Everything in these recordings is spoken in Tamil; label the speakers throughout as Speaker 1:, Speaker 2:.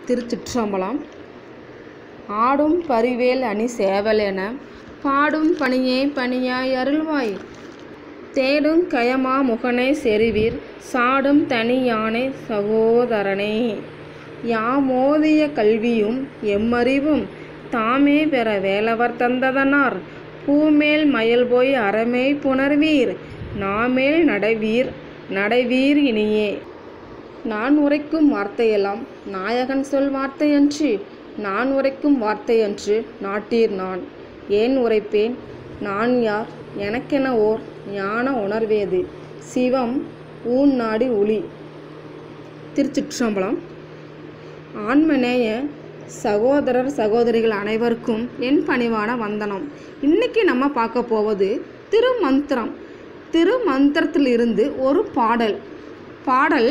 Speaker 1: திருச்சிற்றம்பலம் ஆடும் பரிவேல் அணி சேவல் என பாடும் பணியே பணியாய் அருள்வாய் தேடும் கயமா முகனே செறிவீர் சாடும் தனி யானை சகோதரனே யாமோதிய கல்வியும் எம்மறிவும் தாமே பெற வேலவர் தந்ததனார் பூமேல் மயல் போய் அறமே புணர்வீர் நாமேல் நடைவீர் நடைவீர் இனியே நான் உரைக்கும் வார்த்தையெல்லாம் நாயகன் சொல் வார்த்தையன்று நான் உரைக்கும் வார்த்தையன்று நாட்டீர் நான் ஏன் உரைப்பேன் நான் யார் எனக்கென ஓர் ஞான உணர்வேது சிவம் ஊன் நாடி ஒளி திருச்சிற்றம்பலம் ஆன்மநேய சகோதரர் சகோதரிகள் அனைவருக்கும் என் பணிவான வந்தனம் இன்னைக்கு நம்ம பார்க்க போவது திருமந்திரம் திருமந்திரத்திலிருந்து ஒரு பாடல் பாடல்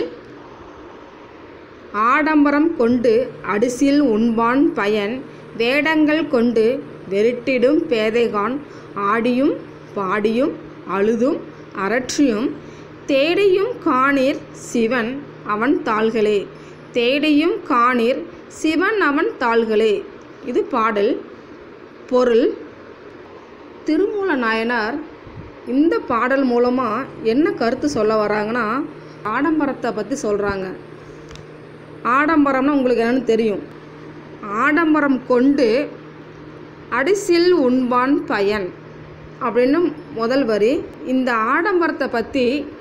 Speaker 1: ஆடம்பரம் கொண்டு அடிசில் உண்பான் பயன் வேடங்கள் கொண்டு வெருட்டிடும் பேதைகான் ஆடியும் பாடியும் அழுதும் அரற்றியும் தேடியும் காணீர் சிவன் அவன் தாள்களே தேடியும் காணீர் சிவன் அவன் தாள்களே இது பாடல் பொருள் திருமூல நாயனார் இந்த பாடல் மூலமாக என்ன கருத்து சொல்ல வராங்கன்னா ஆடம்பரத்தை பற்றி சொல்கிறாங்க ஆடம்பரம்னா உங்களுக்கு என்னன்னு தெரியும் ஆடம்பரம் கொண்டு அடிசில் உண்பான் பயன் அப்படின்னு முதல் வரி இந்த ஆடம்பரத்தை பற்றி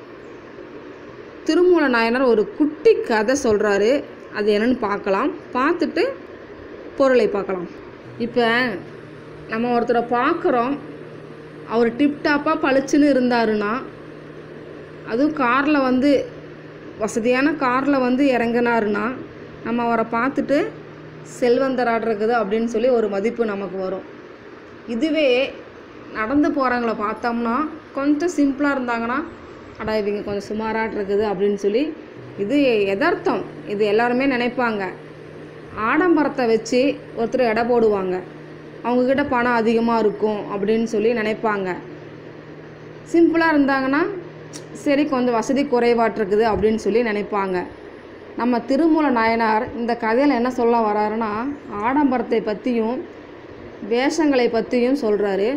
Speaker 1: திருமூல நாயனார் ஒரு குட்டி கதை சொல்கிறாரு அது என்னன்னு பார்க்கலாம் பார்த்துட்டு பொருளை பார்க்கலாம் இப்போ நம்ம ஒருத்தரை பார்க்குறோம் அவர் டிப்டாப்பாக பளிச்சுன்னு இருந்தாருன்னா அதுவும் காரில் வந்து வசதியான காரில் வந்து இறங்கினாருன்னா நம்ம அவரை பார்த்துட்டு செல்வந்தராட் இருக்குது அப்படின்னு சொல்லி ஒரு மதிப்பு நமக்கு வரும் இதுவே நடந்து போகிறவங்கள பார்த்தோம்னா கொஞ்சம் சிம்பிளாக இருந்தாங்கன்னா அடா இவங்க கொஞ்சம் சுமாராட் இருக்குது அப்படின்னு சொல்லி இது எதார்த்தம் இது எல்லாருமே நினைப்பாங்க ஆடம்பரத்தை வச்சு ஒருத்தர் எடை போடுவாங்க அவங்கக்கிட்ட பணம் அதிகமாக இருக்கும் அப்படின்னு சொல்லி நினைப்பாங்க சிம்பிளாக இருந்தாங்கன்னா சரி கொஞ்சம் வசதி குறைவாட்டிருக்குது அப்படின்னு சொல்லி நினைப்பாங்க நம்ம திருமூல நாயனார் இந்த கதையில் என்ன சொல்ல வராருன்னா ஆடம்பரத்தை பற்றியும் வேஷங்களை பற்றியும் சொல்கிறாரு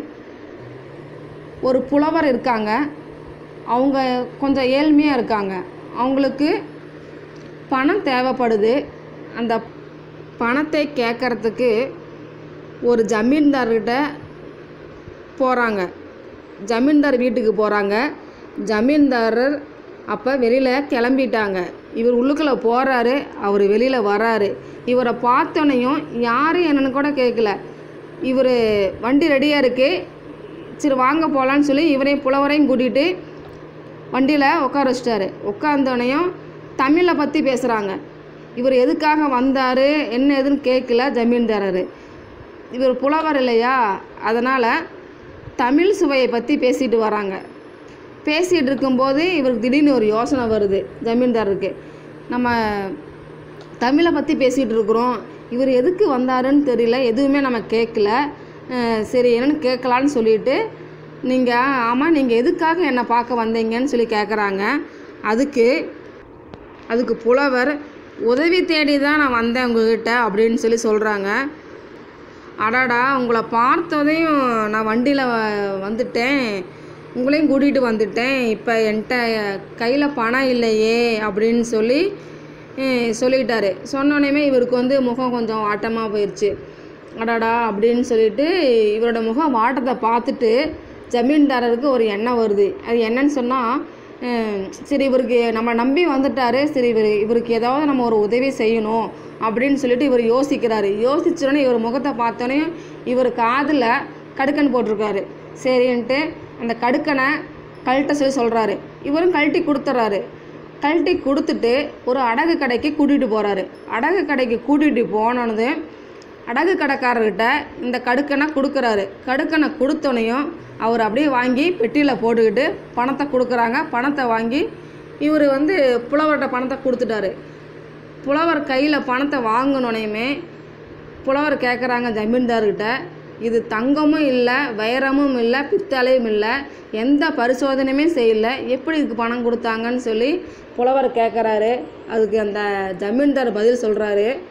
Speaker 1: ஒரு புலவர் இருக்காங்க அவங்க கொஞ்சம் ஏழ்மையாக இருக்காங்க அவங்களுக்கு பணம் தேவைப்படுது அந்த பணத்தை கேட்குறதுக்கு ஒரு ஜமீன்தார்கிட்ட போகிறாங்க ஜமீன்தார் வீட்டுக்கு போகிறாங்க ஜமீன்தாரர் அப்போ வெளியில் கிளம்பிட்டாங்க இவர் உள்ளுக்குள்ளே போகிறாரு அவர் வெளியில் வராரு இவரை பார்த்தோன்னையும் யாரும் என்னன்னு கூட கேட்கல இவர் வண்டி ரெடியாக இருக்குது சரி வாங்க போகலான்னு சொல்லி இவரையும் புலவரையும் கூட்டிகிட்டு வண்டியில் உட்கார வச்சிட்டாரு உட்காந்தோடனையும் தமிழை பற்றி பேசுகிறாங்க இவர் எதுக்காக வந்தார் என்ன ஏதுன்னு கேட்கல ஜமீன்தாரர் இவர் புலவர் இல்லையா அதனால் தமிழ் சுவையை பற்றி பேசிட்டு வராங்க பேசிகிட்டு இருக்கும்போது இவருக்கு திடீர்னு ஒரு யோசனை வருது ஜமீன்தாருக்கு நம்ம தமிழை பற்றி பேசிகிட்டு இருக்கிறோம் இவர் எதுக்கு வந்தாருன்னு தெரியல எதுவுமே நம்ம கேட்கல அஹ் சரி என்னன்னு கேட்கலான்னு சொல்லிட்டு நீங்கள் ஆமாம் நீங்கள் எதுக்காக என்னை பார்க்க வந்தீங்கன்னு சொல்லி கேட்குறாங்க அதுக்கு அதுக்கு புலவர் உதவி தேடி தான் நான் வந்தேன் உங்ககிட்ட அப்படின்னு சொல்லி சொல்கிறாங்க அடாடா உங்களை பார்த்ததையும் நான் வண்டியில் வந்துட்டேன் உங்களையும் கூட்டிகிட்டு வந்துட்டேன் இப்போ என்கிட்ட கையில் பணம் இல்லையே அப்படின்னு சொல்லி அஹ் சொல்லிட்டாரு சொன்னோடனே இவருக்கு வந்து முகம் கொஞ்சம் வாட்டமாக போயிடுச்சு அடாடா அப்படின்னு சொல்லிட்டு இவரோட முகம் வாட்டத்தை பார்த்துட்டு ஜமீன்தாரருக்கு ஒரு எண்ணம் வருது அது என்னன்னு சொன்னால் சரி இவருக்கு நம்ம நம்பி வந்துட்டாரு சரி இவர் இவருக்கு ஏதாவது நம்ம ஒரு உதவி செய்யணும் அப்படின்னு சொல்லிட்டு இவர் யோசிக்கிறாரு யோசிச்சோடனே இவர் முகத்தை பார்த்தோன்னே இவர் காதில் கடுக்கன் போட்டிருக்காரு சரின்ட்டு அந்த கடுக்கனை கழட்ட சொல்லி சொல்கிறாரு இவரும் கழட்டி கொடுத்துட்றாரு கழட்டி கொடுத்துட்டு ஒரு அடகு கடைக்கு கூட்டிகிட்டு போகிறாரு அடகு கடைக்கு கூட்டிகிட்டு போனது அடகு கடைக்காரர்கிட்ட இந்த கடுக்கனை கொடுக்குறாரு கடுக்கனை கொடுத்தோனையும் அவர் அப்படியே வாங்கி பெட்டியில் போட்டுக்கிட்டு பணத்தை கொடுக்குறாங்க பணத்தை வாங்கி இவர் வந்து புலவர்கிட்ட பணத்தை கொடுத்துட்டாரு புலவர் கையில் பணத்தை வாங்கினோனையுமே புலவர் கேட்குறாங்க ஜமீன்தார்கிட்ட இது தங்கமும் இல்லை வைரமும் இல்லை பித்தளையும் இல்லை எந்த பரிசோதனையுமே செய்யல எப்படி இதுக்கு பணம் கொடுத்தாங்கன்னு சொல்லி புலவர் கேட்குறாரு அதுக்கு அந்த ஜமீன்தார் பதில் சொல்கிறாரு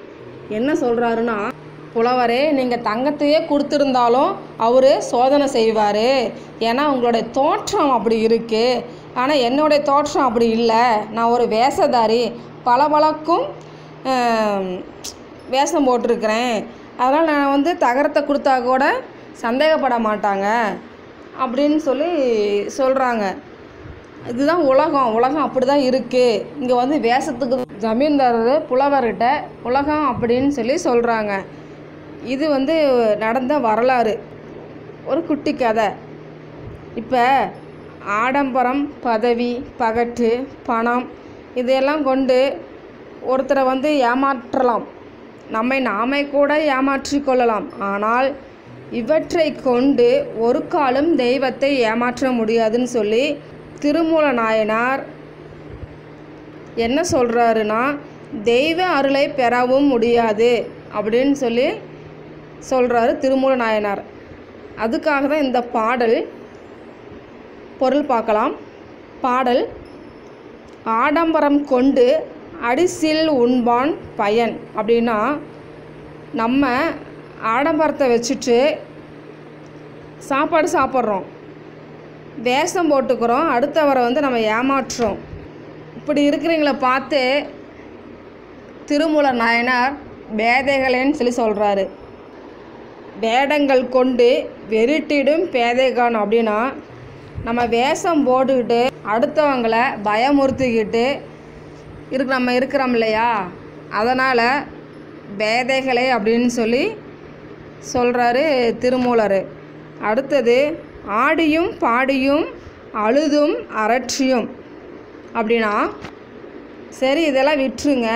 Speaker 1: என்ன சொல்கிறாருன்னா புலவரே நீங்கள் தங்கத்தையே கொடுத்துருந்தாலும் அவர் சோதனை செய்வார் ஏன்னா உங்களுடைய தோற்றம் அப்படி இருக்குது ஆனால் என்னுடைய தோற்றம் அப்படி இல்லை நான் ஒரு வேஷதாரி பளபளக்கும் ஆம், வேஷம் போட்டிருக்கிறேன் அதனால் நான் வந்து தகரத்தை கொடுத்தா கூட சந்தேகப்பட மாட்டாங்க அப்படின்னு சொல்லி சொல்கிறாங்க இதுதான் உலகம் உலகம் அப்படி தான் இருக்குது இங்கே வந்து வேஷத்துக்கு ஜமீன்தாரர் புலவர்கிட்ட உலகம் அப்படின்னு சொல்லி சொல்கிறாங்க இது வந்து நடந்த வரலாறு ஒரு குட்டி கதை இப்போ ஆடம்பரம் பதவி பகட்டு பணம் இதையெல்லாம் கொண்டு ஒருத்தரை வந்து ஏமாற்றலாம் நம்மை நாமே கூட ஏமாற்றிக் கொள்ளலாம் ஆனால் இவற்றை கொண்டு ஒரு காலம் தெய்வத்தை ஏமாற்ற முடியாதுன்னு சொல்லி திருமூல நாயனார் என்ன சொல்கிறாருன்னா தெய்வ அருளை பெறவும் முடியாது அப்படின்னு சொல்லி சொல்கிறாரு திருமூல நாயனார் அதுக்காக தான் இந்த பாடல் பொருள் பார்க்கலாம் பாடல் ஆடம்பரம் கொண்டு அடிசில் உண்பான் பயன் அப்படின்னா நம்ம ஆடம்பரத்தை வச்சுட்டு சாப்பாடு சாப்பிட்றோம் வேஷம் போட்டுக்கிறோம் அடுத்தவரை வந்து நம்ம ஏமாற்றுறோம் இப்படி இருக்கிறவங்கள பார்த்து திருமூல நாயனார் பேதைகளேன்னு சொல்லி சொல்கிறாரு வேடங்கள் கொண்டு வெருட்டிடும் பேதைகான் அப்படின்னா நம்ம வேஷம் போட்டுக்கிட்டு அடுத்தவங்களை பயமுறுத்திக்கிட்டு இருக்கு நம்ம இருக்கிறோம் இல்லையா அதனால் பேதைகளே அப்படின்னு சொல்லி சொல்கிறாரு திருமூலர் அடுத்தது ஆடியும் பாடியும் அழுதும் அரற்றியும் அப்படின்னா சரி இதெல்லாம் விட்டுருங்க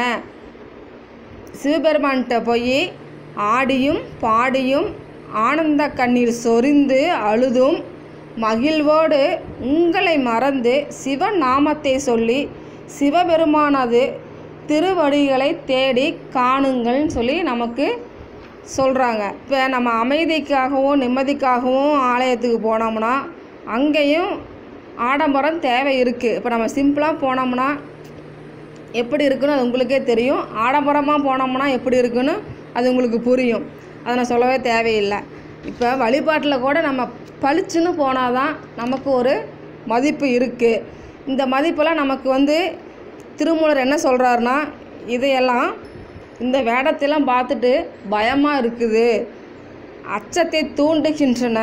Speaker 1: சிவபெருமான்கிட்ட போய் ஆடியும் பாடியும் ஆனந்த கண்ணீர் சொரிந்து அழுதும் மகிழ்வோடு உங்களை மறந்து சிவநாமத்தை சொல்லி சிவபெருமானது திருவடிகளை தேடி காணுங்கள்னு சொல்லி நமக்கு சொல்கிறாங்க இப்போ நம்ம அமைதிக்காகவும் நிம்மதிக்காகவும் ஆலயத்துக்கு போனோம்னா அங்கேயும் ஆடம்பரம் தேவை இருக்குது இப்போ நம்ம சிம்பிளாக போனோம்னா எப்படி இருக்குன்னு அது உங்களுக்கே தெரியும் ஆடம்பரமாக போனோம்னா எப்படி இருக்குன்னு அது உங்களுக்கு புரியும் அதை நான் சொல்லவே தேவையில்லை இப்போ வழிபாட்டில் கூட நம்ம பளிச்சுன்னு போனால் தான் நமக்கு ஒரு மதிப்பு இருக்குது இந்த மதிப்பெல்லாம் நமக்கு வந்து திருமூலர் என்ன சொல்கிறாருன்னா இதையெல்லாம் இந்த வேடத்தையெல்லாம் பார்த்துட்டு பயமாக இருக்குது அச்சத்தை தூண்டுகின்றன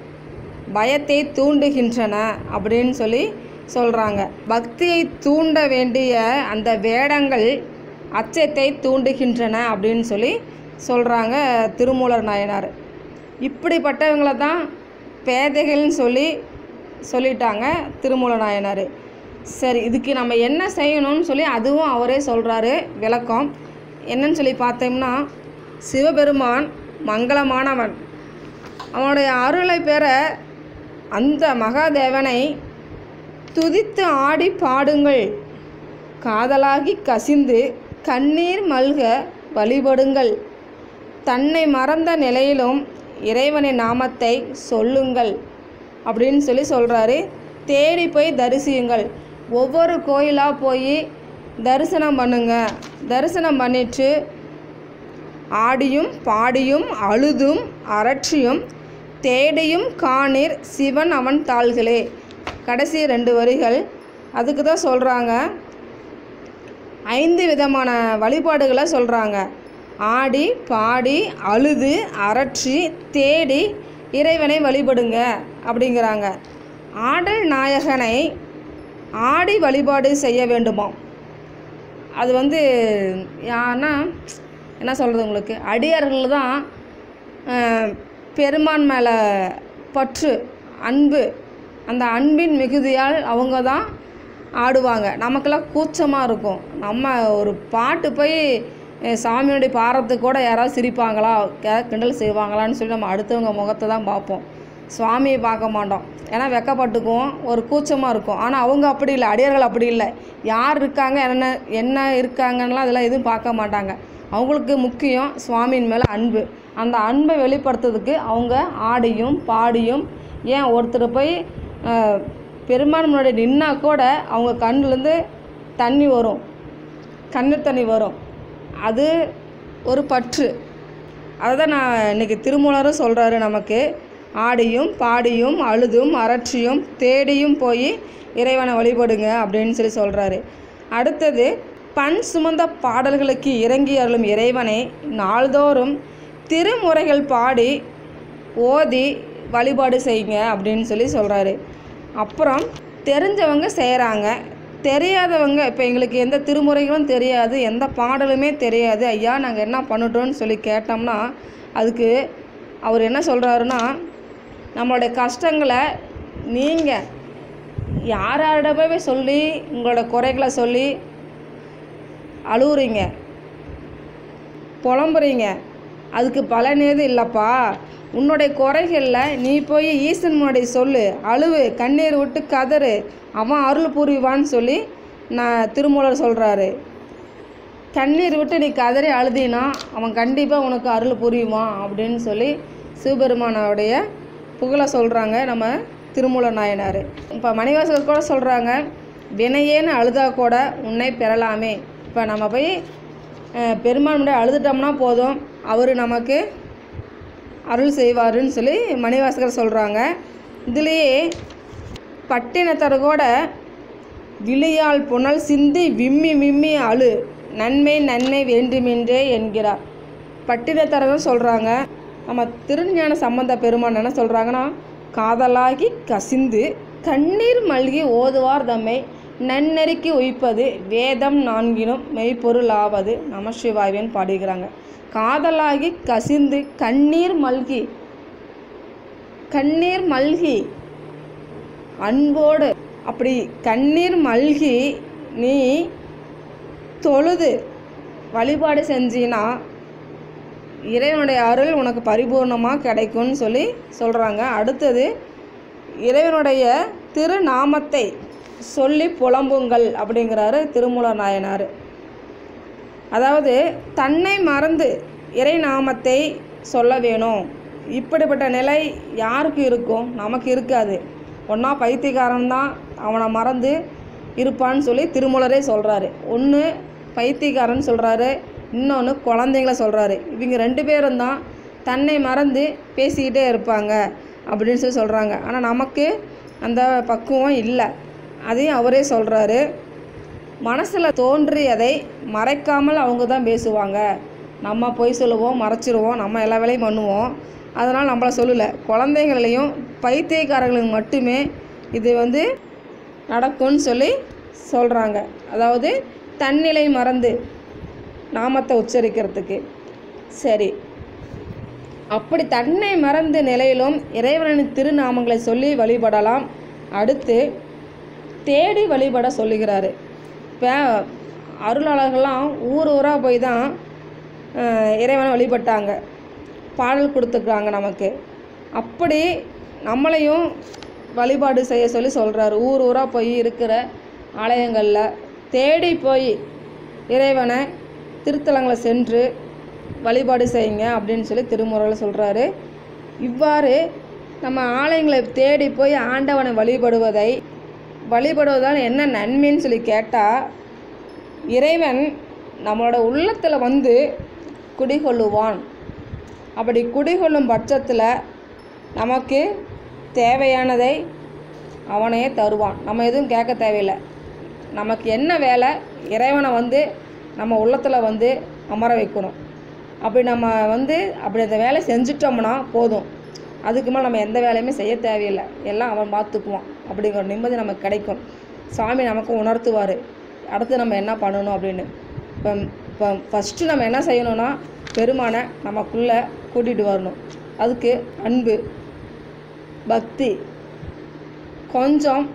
Speaker 1: பயத்தை தூண்டுகின்றன அப்படின்னு சொல்லி சொல்கிறாங்க பக்தியை தூண்ட வேண்டிய அந்த வேடங்கள் அச்சத்தை தூண்டுகின்றன அப்படின்னு சொல்லி சொல்கிறாங்க திருமூலர் நாயனார் இப்படிப்பட்டவங்களை தான் பேதைகள்னு சொல்லி சொல்லிட்டாங்க திருமூல நாயனார் சரி இதுக்கு நம்ம என்ன செய்யணும்னு சொல்லி அதுவும் அவரே சொல்கிறாரு விளக்கம் என்னன்னு சொல்லி பார்த்தோம்னா சிவபெருமான் மங்களமானவன் அவனுடைய அருளை பெற அந்த மகாதேவனை துதித்து ஆடி பாடுங்கள் காதலாகி கசிந்து கண்ணீர் மல்க வழிபடுங்கள் தன்னை மறந்த நிலையிலும் இறைவனின் நாமத்தை சொல்லுங்கள் அப்படின்னு சொல்லி சொல்கிறாரு தேடி போய் தரிசியுங்கள் ஒவ்வொரு கோயிலாக போய் தரிசனம் பண்ணுங்க தரிசனம் பண்ணிட்டு ஆடியும் பாடியும் அழுதும் அரற்றியும் தேடியும் காணீர் சிவன் அவன் தாள்களே கடைசி ரெண்டு வரிகள் அதுக்கு தான் சொல்கிறாங்க ஐந்து விதமான வழிபாடுகளை சொல்கிறாங்க ஆடி பாடி அழுது அரற்றி தேடி இறைவனை வழிபடுங்க அப்படிங்கிறாங்க ஆடல் நாயகனை ஆடி வழிபாடு செய்ய வேண்டுமாம் அது வந்து யாருன்னா என்ன சொல்கிறது உங்களுக்கு அடியார்கள் தான் அஹ், பெருமான் மேலே பற்று அன்பு அந்த அன்பின் மிகுதியால் அவங்க தான் ஆடுவாங்க நமக்கெல்லாம் கூச்சமாக இருக்கும் நம்ம ஒரு பாட்டு போய் அஹ், சாமியோடைய பாரத்துக்கு கூட யாராவது சிரிப்பாங்களா யாராவது கிண்டல் செய்வாங்களான்னு சொல்லி நம்ம அடுத்தவங்க முகத்தை தான் பார்ப்போம் சுவாமியை பார்க்க மாட்டோம் ஏன்னா வெக்கப்பட்டுக்குவோம் ஒரு கூச்சமாக இருக்கும் ஆனால் அவங்க அப்படி இல்லை அடியார்கள் அப்படி இல்லை யார் இருக்காங்க என்ன என்ன இருக்காங்கன்னெலாம் அதெல்லாம் எதுவும் பார்க்க மாட்டாங்க அவங்களுக்கு முக்கியம் சுவாமியின் மேலே அன்பு அந்த அன்பை வெளிப்படுத்துறதுக்கு அவங்க ஆடியும் பாடியும் ஏன் ஒருத்தர் போய் அஹ், பெருமான் முன்னாடி நின்னா கூட அவங்க கண்ணுலேருந்து தண்ணி வரும் கண்ணீர் தண்ணி வரும் அது ஒரு பற்று அதை தான் நான் இன்றைக்கி திருமூலரும் சொல்கிறாரு நமக்கு ஆடியும் பாடியும் அழுதும் அரற்றியும் தேடியும் போய் இறைவனை வழிபடுங்க அப்படின்னு சொல்லி சொல்கிறாரு அடுத்தது பண் சுமந்த பாடல்களுக்கு இறங்கி அருளும் இறைவனை நாள்தோறும் திருமுறைகள் பாடி ஓதி வழிபாடு செய்யுங்க அப்படின்னு சொல்லி சொல்கிறாரு அப்புறம் தெரிஞ்சவங்க செய்கிறாங்க தெரியாதவங்க இப்போ எங்களுக்கு எந்த திருமுறைகளும் தெரியாது எந்த பாடலுமே தெரியாது ஐயா நாங்கள் என்ன பண்ணட்டோம்னு சொல்லி கேட்டோம்னா அதுக்கு அவர் என்ன சொல்கிறாருன்னா நம்மளுடைய கஷ்டங்களை நீங்கள் யார் யார்கிட்ட போய் சொல்லி உங்களோட குறைகளை சொல்லி அழுவுறீங்க புலம்புறீங்க அதுக்கு பலன் ஏதும் இல்லைப்பா உன்னுடைய குறைகளில் நீ போய் ஈசன் முன்னாடி சொல்லு அழுவு கண்ணீர் விட்டு கதறு அவன் அருள் புரிவான்னு சொல்லி நான் திருமூலர் சொல்கிறாரு கண்ணீர் விட்டு நீ கதறி அழுதினா அவன் கண்டிப்பாக உனக்கு அருள் புரியுவான் அப்படின்னு சொல்லி சிவபெருமானோடைய புகழை சொல்கிறாங்க நம்ம திருமூல நாயனார் இப்போ மணிவாசகர் கூட சொல்கிறாங்க வினையேன்னு அழுதா கூட உன்னை பெறலாமே இப்போ நம்ம போய் அஹ், பெருமான் முன்னாடி அழுதுட்டோம்னா போதும் அவர் நமக்கு அருள் செய்வாருன்னு சொல்லி மணிவாசகர் சொல்கிறாங்க இதுலேயே பட்டினத்தர் கூட விழியால் புனல் சிந்தி விம்மி விம்மி அழு நன்மை நன்மை வேண்டுமென்றே என்கிறார் பட்டினத்தரகம் சொல்கிறாங்க நம்ம திருஞான சம்பந்த பெருமான் என்ன சொல்கிறாங்கன்னா காதலாகி கசிந்து கண்ணீர் மல்கி ஓதுவார் தம்மை நன்னெறிக்கு உய்ப்பது வேதம் நான்கினும் மெய்ப்பொருளாவது நமசிவாயன் பாடுகிறாங்க காதலாகி கசிந்து கண்ணீர் மல்கி கண்ணீர் மல்கி அன்போடு அப்படி கண்ணீர் மல்கி நீ தொழுது வழிபாடு செஞ்சினா இறைவனுடைய அருள் உனக்கு பரிபூர்ணமாக கிடைக்கும்னு சொல்லி சொல்கிறாங்க அடுத்தது இறைவனுடைய திருநாமத்தை சொல்லி புலம்புங்கள் அப்படிங்கிறாரு திருமூல நாயனார் அதாவது தன்னை மறந்து இறை நாமத்தை சொல்ல வேணும் இப்படிப்பட்ட நிலை யாருக்கு இருக்கும் நமக்கு இருக்காது ஒன்றா பைத்தியக்காரன் தான் அவனை மறந்து இருப்பான்னு சொல்லி திருமூலரே சொல்கிறாரு ஒன்று பைத்தியக்காரன் சொல்கிறாரு இன்னொன்று குழந்தைங்கள சொல்கிறாரு இவங்க ரெண்டு பேரும் தான் தன்னை மறந்து பேசிக்கிட்டே இருப்பாங்க அப்படின்னு சொல்லி சொல்கிறாங்க ஆனால் நமக்கு அந்த பக்குவம் இல்லை அதையும் அவரே சொல்கிறாரு மனசில் தோன்றியதை மறைக்காமல் அவங்க தான் பேசுவாங்க நம்ம பொய் சொல்லுவோம் மறைச்சிருவோம் நம்ம எல்லா வேலையும் பண்ணுவோம் அதனால் நம்மளை சொல்லலை குழந்தைங்களையும் பைத்தியக்காரங்களுக்கு மட்டுமே இது வந்து நடக்கும்னு சொல்லி சொல்கிறாங்க அதாவது தன்னிலை மறந்து நாமத்தை உச்சரிக்கிறதுக்கு சரி அப்படி தன்னை மறந்த நிலையிலும் இறைவனின் திருநாமங்களை சொல்லி வழிபடலாம் அடுத்து தேடி வழிபட சொல்லுகிறாரு இப்போ அருளாளர்கள்லாம் ஊர் ஊராக போய் தான் அஹ், இறைவனை வழிபட்டாங்க பாடல் கொடுத்துருக்குறாங்க நமக்கு அப்படி நம்மளையும் வழிபாடு செய்ய சொல்லி சொல்கிறாரு ஊர் ஊராக போய் இருக்கிற ஆலயங்களில் தேடி போய் இறைவனை திருத்தலங்களை சென்று வழிபாடு செய்யுங்க அப்படின்னு சொல்லி திருமுறையில் சொல்கிறாரு இவ்வாறு நம்ம ஆலயங்களை தேடி போய் ஆண்டவனை வழிபடுவதை வழிபடுவதால் என்ன நன்மைன்னு சொல்லி கேட்டால் இறைவன் நம்மளோட உள்ளத்தில் வந்து குடிகொள்ளுவான் அப்படி குடிகொள்ளும் பட்சத்தில் நமக்கு தேவையானதை அவனே தருவான் நம்ம எதுவும் கேட்க தேவையில்லை நமக்கு என்ன வேலை இறைவனை வந்து நம்ம உள்ளத்தில் வந்து அமர வைக்கணும் அப்படி நம்ம வந்து அப்படி அந்த வேலை செஞ்சிட்டோம்னா போதும் அதுக்கு மேலே நம்ம எந்த வேலையுமே செய்ய தேவையில்லை எல்லாம் அவன் பார்த்துக்குவான் அப்படிங்கிற நிம்மதி நமக்கு கிடைக்கும் சாமி நமக்கு உணர்த்துவார் அடுத்து நம்ம என்ன பண்ணணும் அப்படின்னு இப்போ இப்போ ஃபஸ்ட்டு நம்ம என்ன செய்யணும்னா பெருமானை நமக்குள்ளே கூட்டிகிட்டு வரணும் அதுக்கு அன்பு பக்தி கொஞ்சம்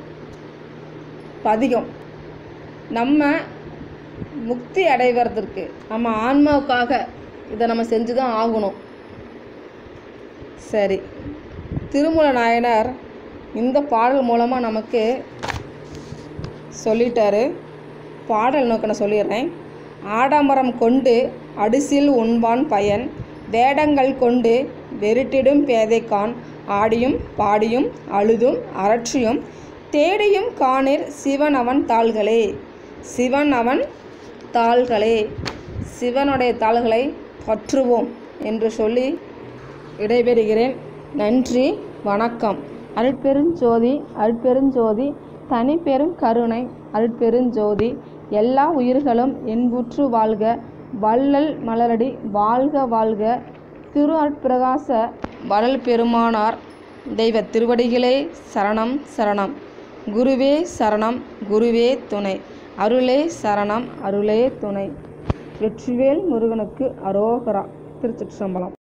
Speaker 1: பதிகம் நம்ம முக்தி அடைவதற்கு நம்ம ஆன்மாவுக்காக இதை நம்ம செஞ்சு தான் ஆகணும் சரி திருமூல நாயனார் இந்த பாடல் மூலமாக நமக்கு சொல்லிட்டாரு பாடல் நோக்க நான் சொல்லிடுறேன் ஆடம்பரம் கொண்டு அடிசில் உண்பான் பயன் வேடங்கள் கொண்டு வெருட்டிடும் பேதைக்கான் ஆடியும் பாடியும் அழுதும் அரற்றியும் தேடியும் காணிர் சிவன் அவன் தாள்களே சிவன் அவன் தாள்களே சிவனுடைய தாள்களை பற்றுவோம் என்று சொல்லி விடைபெறுகிறேன் நன்றி வணக்கம் அருட்பெருஞ்சோதி அருட்பெருஞ்சோதி தனிப்பெரும் கருணை அருட்பெருஞ்சோதி எல்லா உயிர்களும் இன்புற்று வாழ்க வள்ளல் மலரடி வாழ்க வாழ்க திரு அருட்பிரகாச வள்ளல் பெருமானார் தெய்வ திருவடிகளே சரணம் சரணம் குருவே சரணம் குருவே துணை அருளே சரணம் அருளே துணை வெற்றிவேல் முருகனுக்கு அரோகரா திருச்சிற்றம்பலம்